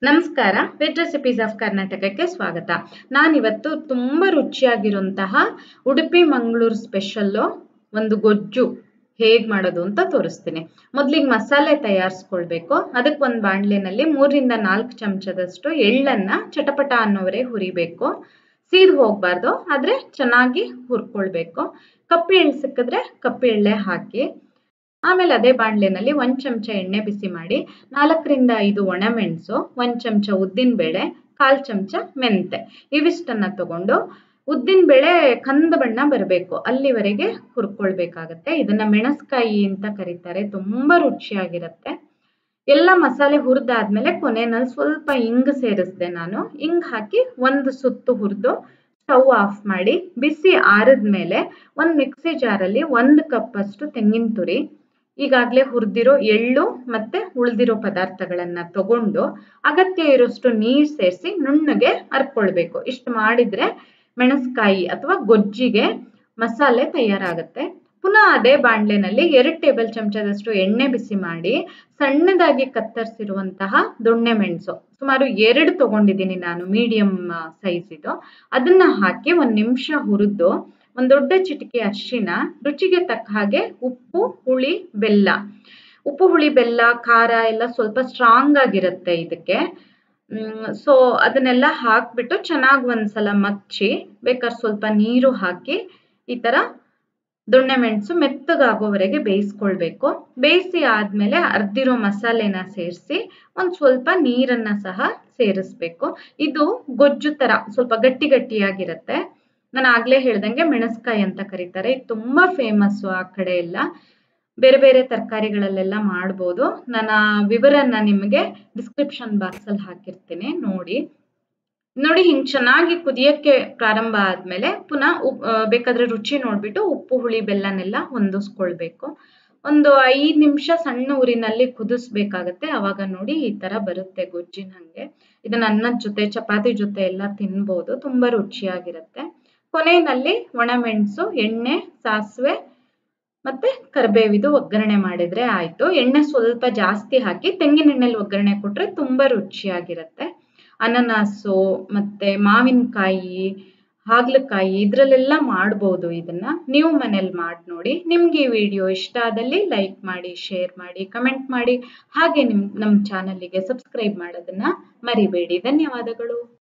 ನಮಸ್ಕಾರ veg recipes of ಕರ್ನಾಟಕಕ್ಕೆ ಸ್ವಾಗತ ನಾನಿವತ್ತು ತುಂಬ ರುಚಿಯಾಗಿರುವಂತಹ ಉಡುಪಿ ಮಂಗಳೂರು ಸ್ಪೆಷಲ್ಲು ಒಂದು ಗೊಜ್ಜು ಹೇಗೆ ಮಾಡೋದು ಅಂತ ತೋರಿಸ್ತೀನಿ ಮೊದಲಿಗೆ ಮಸಾಲೆ ತಯಾರಿಸ್ಕೊಳ್ಬೇಕು ಅದಕ್ಕೆ ಒಂದು ಬಾಣಲೆನಲ್ಲಿ ಮೂರರಿಂದ ನಾಲ್ಕು ಚಮಚದಷ್ಟು ಎಳ್ಳನ್ನು ಚಟಪಟ ಅನ್ನೋವರೆಗೆ ಹುರಿಬೇಕು ಸೀದ್ ಹೋಗಬಾರ್ದು ಆದರೆ ಚೆನ್ನಾಗಿ ಹುರ್ಕೊಳ್ಬೇಕು ಕಪ್ಪು ಎಳ್ಳು ಸಿಕ್ಕಿದ್ರೆ ಕಪ್ಪು ಎಳ್ಳೆ ಹಾಕಿ ಆಮೇಲೆ ಅದೇ ಬಾಣಲೆನಲ್ಲಿ ಒಂದು ಚಮಚ ಎಣ್ಣೆ ಬಿಸಿ ಮಾಡಿ ನಾಲ್ಕರಿಂದ ಐದು ಒಣಮೆಣಸು ಒಂದು ಚಮಚ ಉದ್ದಿನಬೇಳೆ ಕಾಲು ಚಮಚ ಮೆಂತೆ ಇವಿಷ್ಟನ್ನು ತಗೊಂಡು ಉದ್ದಿನಬೇಳೆ ಕಂದು ಬಣ್ಣ ಬರಬೇಕು ಅಲ್ಲಿವರೆಗೆ ಹುರ್ಕೊಳ್ಬೇಕಾಗತ್ತೆ ಇದನ್ನ ಮೆಣಸ್ಕಾಯಿ ಅಂತ ಕರೀತಾರೆ ತುಂಬ ರುಚಿಯಾಗಿರುತ್ತೆ ಎಲ್ಲ ಮಸಾಲೆ ಹುರಿದಾದ್ಮೇಲೆ ಕೊನೆಯಲ್ಲಿ ಸ್ವಲ್ಪ ಇಂಗು ಸೇರಿಸಿದೆ ನಾನು ಇಂಗು ಹಾಕಿ ಒಂದು ಸುತ್ತು ಹುರಿದು ಸ್ಟವ್ ಆಫ್ ಮಾಡಿ ಬಿಸಿ ಆರಿದ್ಮೇಲೆ ಒಂದು ಮಿಕ್ಸಿ ಜಾರಲ್ಲಿ ಒಂದು ಕಪ್ಪಷ್ಟು ತೆಂಗಿನ ತುರಿ ಈಗಾಗಲೇ ಹುರಿದಿರೋ ಎಳ್ಳು ಮತ್ತೆ ಉಳಿದಿರೋ ಪದಾರ್ಥಗಳನ್ನ ತಗೊಂಡು ಅಗತ್ಯ ಇರೋಷ್ಟು ನೀರು ಸೇರಿಸಿ ನುಣ್ಣಗೆ ಹರ್ಕೊಳ್ಬೇಕು ಇಷ್ಟು ಮಾಡಿದ್ರೆ ಮೆಣಸ್ಕಾಯಿ ಅಥವಾ ಗೊಜ್ಜಿಗೆ ಮಸಾಲೆ ತಯಾರಾಗುತ್ತೆ ಪುನಃ ಅದೇ ಬಾಣಲೆನಲ್ಲಿ ಎರಡು ಟೇಬಲ್ ಚಮಚದಷ್ಟು ಎಣ್ಣೆ ಬಿಸಿ ಮಾಡಿ ಸಣ್ಣದಾಗಿ ಕತ್ತರಿಸಿರುವಂತಹ ದೊಣ್ಣೆ ಮೆಣಸು ಸುಮಾರು ಎರಡು ತಗೊಂಡಿದ್ದೀನಿ ನಾನು ಮೀಡಿಯಂ ಸೈಜ್ ಇದು ಅದನ್ನ ಹಾಕಿ ಒಂದು ನಿಮಿಷ ಹುರಿದು ಒಂದು ದೊಡ್ಡ ಚಿಟಿಕೆ ಅರಿಶಿನ ರುಚಿಗೆ ತಕ್ಕ ಹಾಗೆ ಉಪ್ಪು ಹುಳಿ ಬೆಲ್ಲ ಉಪ್ಪು ಹುಳಿ ಬೆಲ್ಲ ಖಾರ ಎಲ್ಲ ಸ್ವಲ್ಪ ಸ್ಟ್ರಾಂಗ್ ಆಗಿರುತ್ತೆ ಇದಕ್ಕೆ ಸೊ ಅದನ್ನೆಲ್ಲ ಹಾಕ್ಬಿಟ್ಟು ಚೆನ್ನಾಗಿ ಒಂದ್ಸಲ ಮಚ್ಚಿ ಬೇಕಾದ್ರೆ ಸ್ವಲ್ಪ ನೀರು ಹಾಕಿ ಈ ಥರ ದೊಣ್ಣೆ ಮೆಣಸು ಮೆತ್ತಗಾಗೋವರೆಗೆ ಬೇಯಿಸ್ಕೊಳ್ಬೇಕು ಬೇಯಿಸಿ ಆದಮೇಲೆ ಅರ್ದಿರೋ ಮಸಾಲೆನ ಸೇರಿಸಿ ಒಂದು ಸ್ವಲ್ಪ ನೀರನ್ನು ಸಹ ಸೇರಿಸ್ಬೇಕು ಇದು ಗೊಜ್ಜು ಥರ ಸ್ವಲ್ಪ ಗಟ್ಟಿ ಗಟ್ಟಿಯಾಗಿರುತ್ತೆ ನಾನು ಆಗಲೇ ಹೇಳ್ದಂಗೆ ಮೆಣಸ್ಕಾಯಿ ಅಂತ ಕರೀತಾರೆ ಇದು ತುಂಬ ಫೇಮಸ್ಸು ಆ ಕಡೆ ಎಲ್ಲ ಬೇರೆ ಬೇರೆ ತರಕಾರಿಗಳಲ್ಲೆಲ್ಲ ಮಾಡ್ಬೋದು ನನ್ನ ವಿವರನ್ನ ನಿಮಗೆ ಡಿಸ್ಕ್ರಿಪ್ಷನ್ ಬಾಕ್ಸಲ್ಲಿ ಹಾಕಿರ್ತೀನಿ ನೋಡಿ ನೋಡಿ ಹಿಂಗೆ ಚೆನ್ನಾಗಿ ಕುದಿಯೋಕ್ಕೆ ಪ್ರಾರಂಭ ಆದಮೇಲೆ ಪುನಃ ಉಪ್ ಬೇಕಾದ್ರೆ ರುಚಿ ನೋಡಿಬಿಟ್ಟು ಉಪ್ಪು ಹುಳಿ ಬೆಲ್ಲನೆಲ್ಲ ಹೊಂದಿಸ್ಕೊಳ್ಬೇಕು ಒಂದು ಐದು ನಿಮಿಷ ಸಣ್ಣ ಊರಿನಲ್ಲಿ ಕುದಿಸ್ಬೇಕಾಗತ್ತೆ ಆವಾಗ ನೋಡಿ ಈ ಥರ ಬರುತ್ತೆ ಗೊಜ್ಜಿನ ಹಂಗೆ ಇದನ್ನ ಅನ್ನದ ಜೊತೆ ಚಪಾತಿ ಜೊತೆ ಎಲ್ಲ ತಿನ್ಬೋದು ತುಂಬ ರುಚಿಯಾಗಿರುತ್ತೆ ಕೊನೆಯಲ್ಲಿ ಒಣಮೆಣಸು ಎಣ್ಣೆ ಸಾಸಿವೆ ಮತ್ತೆ ಕರಿಬೇವಿದು ಒಗ್ಗರಣೆ ಮಾಡಿದ್ರೆ ಆಯ್ತು ಎಣ್ಣೆ ಸ್ವಲ್ಪ ಜಾಸ್ತಿ ಹಾಕಿ ತೆಂಗಿನ ಎಣ್ಣೆಲಿ ಒಗ್ಗರಣೆ ಕೊಟ್ರೆ ತುಂಬಾ ರುಚಿಯಾಗಿರುತ್ತೆ ಅನನಾಸು ಮತ್ತೆ ಮಾವಿನಕಾಯಿ ಹಾಗಲಕಾಯಿ ಇದ್ರಲ್ಲೆಲ್ಲ ಮಾಡ್ಬೋದು ಇದನ್ನ ನೀವು ಮನೇಲಿ ಮಾಡಿ ನೋಡಿ ನಿಮ್ಗೆ ಈ ವಿಡಿಯೋ ಇಷ್ಟ ಆದಲ್ಲಿ ಲೈಕ್ ಮಾಡಿ ಶೇರ್ ಮಾಡಿ ಕಮೆಂಟ್ ಮಾಡಿ ಹಾಗೆ ನಿಮ್ ನಮ್ಮ ಚಾನಲ್ಗೆ ಸಬ್ಸ್ಕ್ರೈಬ್ ಮಾಡೋದನ್ನ ಮರಿಬೇಡಿ ಧನ್ಯವಾದಗಳು